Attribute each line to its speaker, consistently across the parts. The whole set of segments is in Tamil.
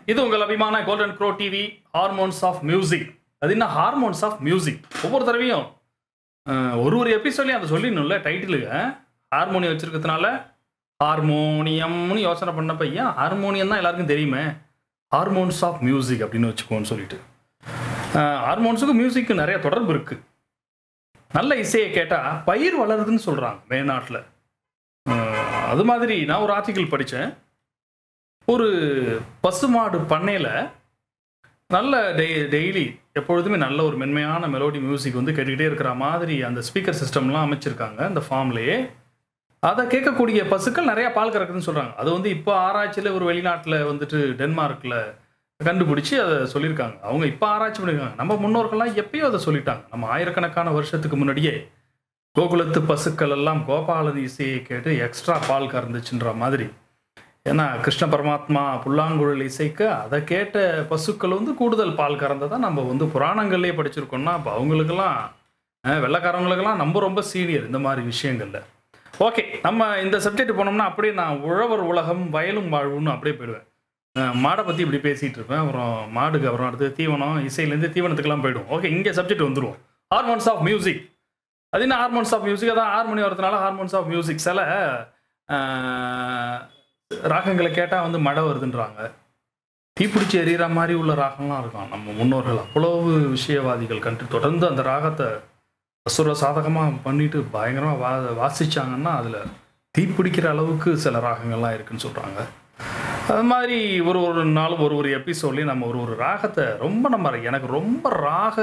Speaker 1: இது உங்கள் அபிமான golden crow TV hormones of music அது என்ன ஹார்மோன்ஸ் ஆஃப் மியூசிக் ஒவ்வொரு தடவையும் அஹ், ஒரு ஒரு எபிசோட்லையும் அதை சொல்லிடணும்ல டைட்டிலுக்கு ஹார்மோனியம் வச்சிருக்கிறதுனால ஹார்மோனியம்னு யோசனை பண்ணப்ப ஏன் ஹார்மோனியம் தான் எல்லாருக்கும் தெரியுமே ஹார்மோன்ஸ் ஆஃப் மியூசிக் அப்படின்னு வச்சுக்கோன்னு சொல்லிட்டு ஹார்மோன்ஸுக்கும் மியூசிக்கும் நிறைய தொடர்பு இருக்கு நல்ல இசையை கேட்டால் பயிர் வளருதுன்னு சொல்கிறாங்க மேநாட்டில் அது மாதிரி நான் ஒரு ஆர்டிக்கிள் படித்தேன் ஒரு பசுமாடு பண்ணையில் நல்ல டெய் டெய்லி எப்பொழுதுமே நல்ல ஒரு மென்மையான மெலோடி மியூசிக் வந்து கேட்டுக்கிட்டே இருக்கிற மாதிரி அந்த ஸ்பீக்கர் சிஸ்டம்லாம் அமைச்சிருக்காங்க அந்த ஃபார்ம்லேயே அதை கேட்கக்கூடிய பசுக்கள் நிறைய பால் கறக்குதுன்னு சொல்கிறாங்க அது வந்து இப்போ ஆராய்ச்சியில் ஒரு வெளிநாட்டில் வந்துட்டு டென்மார்க்கில் கண்டுபிடிச்சி அதை சொல்லியிருக்காங்க அவங்க இப்போ ஆராய்ச்சி பண்ணியிருக்காங்க நம்ம முன்னோர்கள்லாம் எப்பயோ அதை சொல்லிட்டாங்க நம்ம ஆயிரக்கணக்கான வருஷத்துக்கு முன்னாடியே கோகுலத்து பசுக்கள் எல்லாம் கோபாலன் இசையை கேட்டு எக்ஸ்ட்ரா பால் கறந்துச்சுன்ற மாதிரி ஏன்னா கிருஷ்ண பரமாத்மா புல்லாங்குழல் இசைக்க அதை கேட்ட பசுக்கள் வந்து கூடுதல் பால் கறந்ததை நம்ம வந்து புராணங்கள்லேயே படிச்சிருக்கோம்னா அப்போ அவங்களுக்கெல்லாம் அஹ், வெள்ளைக்காரவங்களுக்கெல்லாம் நம்ம ரொம்ப சீனியர் இந்த மாதிரி விஷயங்கள்ல ஓகே நம்ம இந்த சப்ஜெக்ட் போனோம்னா அப்படியே நான் உழவர் உலகம் வயலும் வாழ்வுன்னு அப்படியே போயிடுவேன் அஹ், மாடை பற்றி இப்படி பேசிகிட்டு இருப்பேன் அப்புறம் மாடுக்கு அப்புறம் அடுத்து தீவனம் இசையிலேருந்து தீவனத்துக்கெல்லாம் போயிடுவோம் ஓகே இங்கே சப்ஜெக்ட் வந்துருவோம் ஹார்மோன்ஸ் ஆஃப் மியூசிக் அது என்ன ஹார்மோன்ஸ் ஆஃப் மியூசிக் அதான் ஹார்மோனி வரதுனால ஹார்மோன்ஸ் ஆஃப் மியூசிக் சில அஹ், ராகங்களை கேட்டால் வந்து மழை வருதுன்றாங்க தீப்பிடிச்சி எறிகிற மாதிரி உள்ள ராகம்லாம் இருக்கும் நம்ம முன்னோர்கள் அவ்வளவு விஷயவாதிகள் கண்டு தொடர்ந்து அந்த ராகத்தை அசுர சாதகமாக பண்ணிட்டு பயங்கரமாக வா வாசிச்சாங்கன்னா அதில் தீப்பிடிக்கிற அளவுக்கு சில ராகங்கள்லாம் இருக்குன்னு சொல்கிறாங்க அது மாதிரி ஒரு ஒரு நாளும் ஒரு ஒரு எபிசோட்லேயும் நம்ம ஒரு ஒரு ராகத்தை ரொம்ப நம்ம எனக்கு ரொம்ப ராக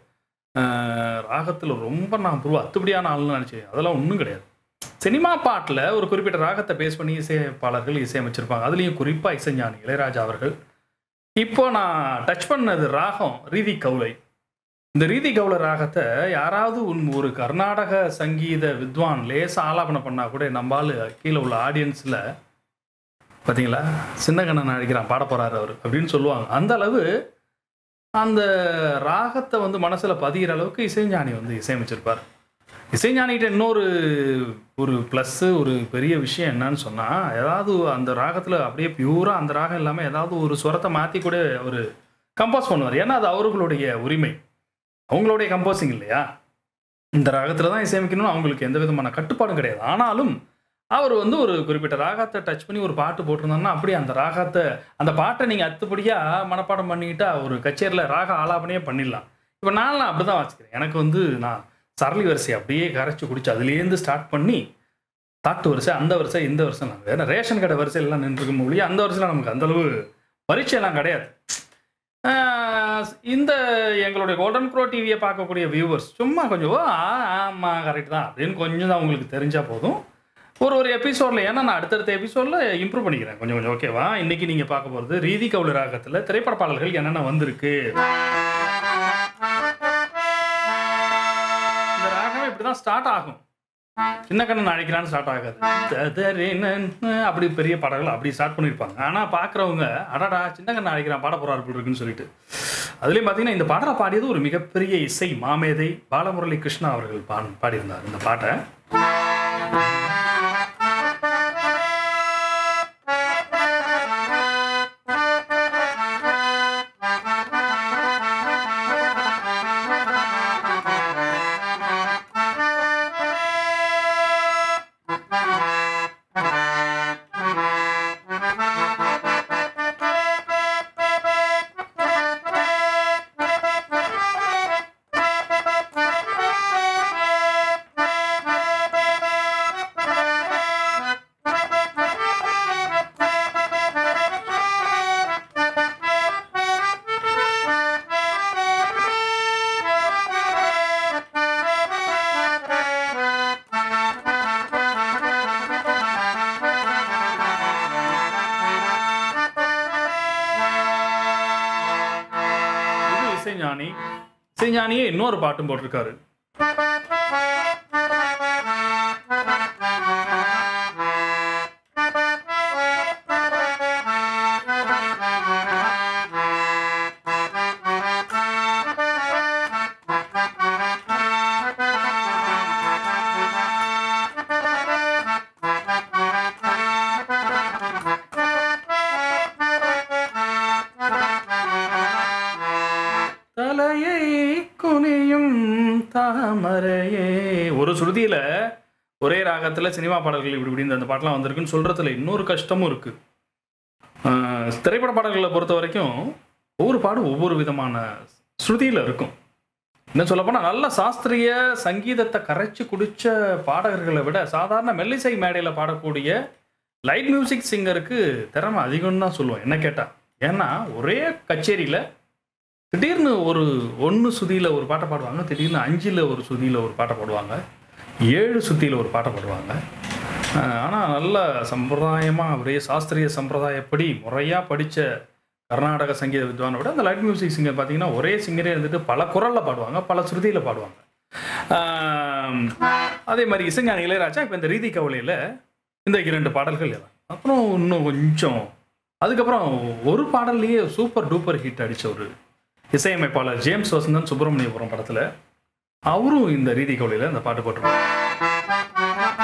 Speaker 1: ராகத்தில் ரொம்ப நான் புருவ அத்துப்படியான ஆள்னு நினச்சேன் அதெல்லாம் ஒன்றும் கிடையாது சினிமா பாட்டில் ஒரு குறிப்பிட்ட ராகத்தை பேஸ் பண்ணி இசையமைப்பாளர்கள் இசையமைச்சிருப்பாங்க அதுலேயும் குறிப்பாக இசைஞானி இளையராஜா அவர்கள் இப்போ நான் டச் பண்ணது ராகம் ரீதி கவுலை இந்த ரீதி கவுல ராகத்தை யாராவது உன் ஒரு கர்நாடக சங்கீத வித்வான் லேசா ஆலாபனை பண்ணா கூட நம்மால் கீழே உள்ள ஆடியன்ஸில் பார்த்தீங்களா சின்ன கண்ணன் அடிக்கிறான் பாட போறாரு அவர் அப்படின்னு சொல்லுவாங்க அந்த அளவு அந்த ராகத்தை வந்து மனசில் பதிகிற அளவுக்கு இசைஞானி வந்து இசையமைச்சிருப்பார் இசைஞானிகிட்ட இன்னொரு ஒரு ப்ளஸ்ஸு ஒரு பெரிய விஷயம் என்னன்னு சொன்னால் ஏதாவது அந்த ராகத்தில் அப்படியே பியூராக அந்த ராகம் இல்லாமல் ஏதாவது ஒரு சுரத்தை மாற்றி கூட அவர் கம்போஸ் பண்ணுவார் ஏன்னா அது அவர்களுடைய உரிமை அவங்களுடைய கம்போசிங் இல்லையா இந்த ராகத்தில் தான் இசையமைக்கணும்னு அவங்களுக்கு எந்த விதமான கட்டுப்பாடும் கிடையாது ஆனாலும் அவர் வந்து ஒரு குறிப்பிட்ட ராகத்தை டச் பண்ணி ஒரு பாட்டு போட்டிருந்தாருன்னா அப்படியே அந்த ராகத்தை அந்த பாட்டை நீங்கள் அத்துப்படியாக மனப்பாடம் பண்ணிக்கிட்டா ஒரு கச்சேரியில் ராக ஆலாபனையே பண்ணிடலாம் இப்போ நான்லாம் அப்படி தான் வாசிக்கிறேன் எனக்கு வந்து நான் சரளி வரிசை அப்படியே கரைச்சி குடிச்சு அதுலேருந்து ஸ்டார்ட் பண்ணி தாட்டு வரிசை அந்த வரிசை இந்த வருஷம் நாங்கள் வேற ரேஷன் கடை வரிசையெல்லாம் நின்றுருக்க முடியும் அந்த வரிசையில் நமக்கு அந்தளவு பரீட்சையெல்லாம் கிடையாது ஆஹ் இந்த எங்களுடைய கோல்டன் ப்ரோ டிவியை பார்க்கக்கூடிய வியூவர்ஸ் சும்மா கொஞ்சம் "ஓ, ஆ ஆமாம் கரெக்ட் தான் அப்படின்னு கொஞ்சம் தான் உங்களுக்கு தெரிஞ்சால் போதும் ஒரு ஒரு எபிசோடில் ஏன்னா நான் அடுத்தடுத்த எபிசோடில் இம்ப்ரூவ் பண்ணிக்கிறேன் கொஞ்சம் கொஞ்சம் ஓகேவா இன்னைக்கு நீங்கள் பார்க்க போகிறது ரீதி கவுல ராகத்தில் திரைப்பட பாடல்கள் என்னென்ன வந்திருக்கு இந்த ராகம் இப்படி தான் ஸ்டார்ட் ஆகும் சின்ன கண்ணன் அழைக்கிறான்னு ஸ்டார்ட் ஆகாது ததறினன் அப்படி பெரிய பாடல்கள் அப்படி ஸ்டார்ட் பண்ணியிருப்பாங்க ஆனால் பார்க்குறவங்க அடடா சின்ன கண்ணன் அழைக்கிறான் பாட போகிறார் இப்படி இருக்குன்னு சொல்லிட்டு அதுலேயும் பார்த்தீங்கன்னா இந்த பாடலை பாடியது ஒரு மிகப்பெரிய இசை மாமேதை பாலமுரளி கிருஷ்ணா அவர்கள் பா பாடியிருந்தார் இந்த பாட்டை இது இசைஞானி இசைஞானியே இன்னொரு பாட்டும் போட்டிருக்காரு ஸ்ருதியில் ஒரே ராகத்தில் சினிமா பாடல்கள் இப்படி இப்படி இந்த அந்த பாட்டெலாம் வந்திருக்குன்னு சொல்கிறதுல இன்னொரு கஷ்டமும் இருக்குது திரைப்பட பாடல்களை பொறுத்த வரைக்கும் ஒவ்வொரு பாடும் ஒவ்வொரு விதமான ஸ்ருதியில் இருக்கும் இன்னும் சொல்லப்போனால் நல்ல சாஸ்திரிய சங்கீதத்தை கரைச்சி குடிச்ச பாடகர்களை விட சாதாரண மெல்லிசை மேடையில் பாடக்கூடிய லைட் மியூசிக் சிங்கருக்கு திறமை அதிகம்னு தான் சொல்லுவேன் என்ன கேட்டால் ஏன்னா ஒரே கச்சேரியில் திடீர்னு ஒரு ஒன்று சுதியில் ஒரு பாட்டை பாடுவாங்க திடீர்னு அஞ்சில் ஒரு சுதியில் ஒரு பாட்டை பாடுவாங்க ஏழு சுத்தியில் ஒரு பாட்டை பாடுவாங்க ஆனால் நல்ல சம்பிரதாயமாக ஒரே சாஸ்திரிய சம்பிரதாயப்படி முறையாக படித்த கர்நாடக சங்கீத வித்வானை விட அந்த லைட் மியூசிக் சிங்கர் பார்த்தீங்கன்னா ஒரே சிங்கரே இருந்துட்டு பல குரலில் பாடுவாங்க பல ஸ்ருதியில் பாடுவாங்க ஆம், அதே மாதிரி இசைஞானி இளையராஜா இப்போ இந்த ரீதி கவலையில் இந்த இரண்டு பாடல்கள் எல்லாம் அப்புறம் இன்னும் கொஞ்சம் அதுக்கப்புறம் ஒரு பாடல்லையே சூப்பர் டூப்பர் ஹிட் அடித்த ஒரு இசையமைப்பாளர் ஜேம்ஸ் வசந்தன் சுப்பிரமணியபுரம் படத்தில் அவரும் இந்த ரீதி கவலையில் இந்த பாட்டு போட்டிருப்பாங்க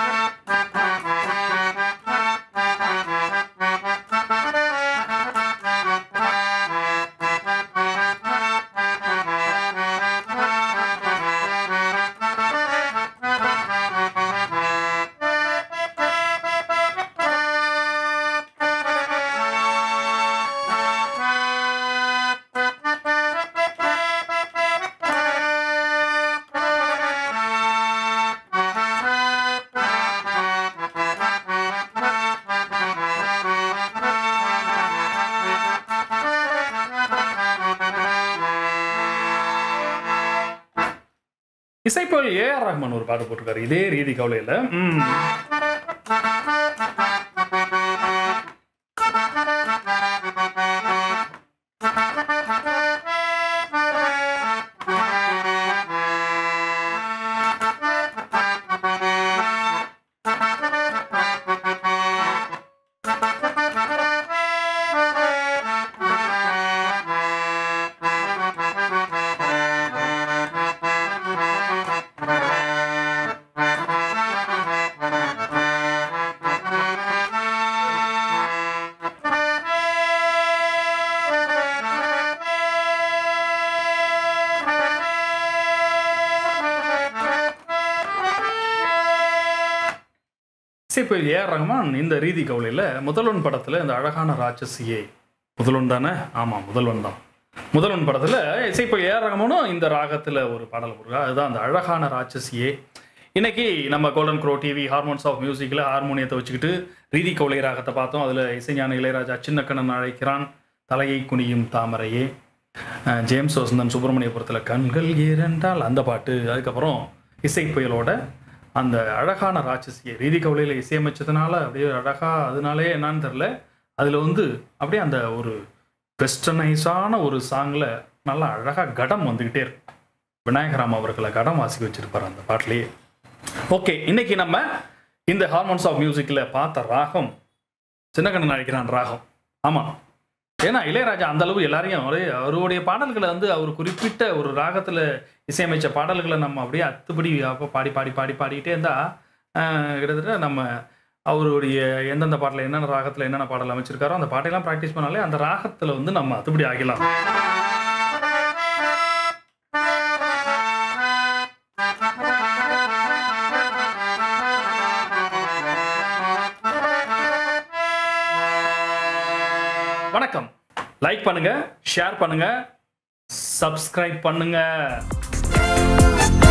Speaker 1: இசைப்போல் ஏஆர் ரஹ்மான் ஒரு பாட்டு போட்டிருக்காரு இதே ரீதி கவலையில் ம் இப்போ ஏஆர் ரஹ்மான் இந்த ரீதி கவலையில் முதல்வன் படத்தில் இந்த அழகான ராட்சசியே முதல்வன் தானே ஆமாம் முதல்வன் தான் முதல்வன் படத்தில் இசைப்போ ஏஆர் ரஹ்மானும் இந்த ராகத்தில் ஒரு பாடல் போடுறாரு அதுதான் அந்த அழகான ராட்சசியே இன்னைக்கு நம்ம golden crow TV hormones of மியூசிக்கில் ஹார்மோனியத்தை வச்சுக்கிட்டு ரீதி கவலை ராகத்தை பார்த்தோம் அதில் இசைஞான இளையராஜா சின்னக்கண்ணன் அழைக்கிறான் தலையை குனியும் தாமரையே அஹ் ஜேம்ஸ் வசந்தன் சுப்பிரமணியபுரத்தில் கண்கள் இரண்டால் அந்த பாட்டு அதுக்கப்புறம் இசை புயலோட அந்த அழகான ராட்சசியை ரீதி கவலையில் இசையமைச்சதுனால அப்படியே அழகாக அதனாலே என்னன்னு தெரில அதில் வந்து அப்படியே அந்த ஒரு வெஸ்டர்னைஸான ஒரு சாங்கில் நல்லா அழகாக கடம் வந்துக்கிட்டே இருக்கும் விநாயகராம் அவர்களை கடம் வாசிக்க வச்சிருப்பார் அந்த பாட்டிலேயே ஓகே இன்னைக்கு நம்ம இந்த ஹார்மோன்ஸ் ஆஃப் மியூசிக்கில் பார்த்த ராகம் சின்னக்கண்ணன் அழைக்கிறான் ராகம் ஆமாம் ஏன்னா இளையராஜா அந்த அளவு எல்லாரையும் ஒரே அவருடைய பாடல்களை வந்து அவர் குறிப்பிட்ட ஒரு ராகத்தில் இசையமைச்ச பாடல்களை நம்ம அப்படியே அத்துப்படி அப்போ பாடி பாடி பாடி பாடிக்கிட்டே இருந்தால் கிட்டத்தட்ட நம்ம அவருடைய எந்தெந்த பாட்டில் என்னென்ன ராகத்தில் என்னென்ன பாடல் அமைச்சிருக்காரோ அந்த பாட்டையெல்லாம் ப்ராக்டிஸ் பண்ணாலே அந்த ராகத்தில் வந்து நம்ம அத்துப்படி ஆகிடலாம் வணக்கம் லைக் பண்ணுங்க ஷேர் பண்ணுங்க சப்ஸ்கிரைப் பண்ணுங்க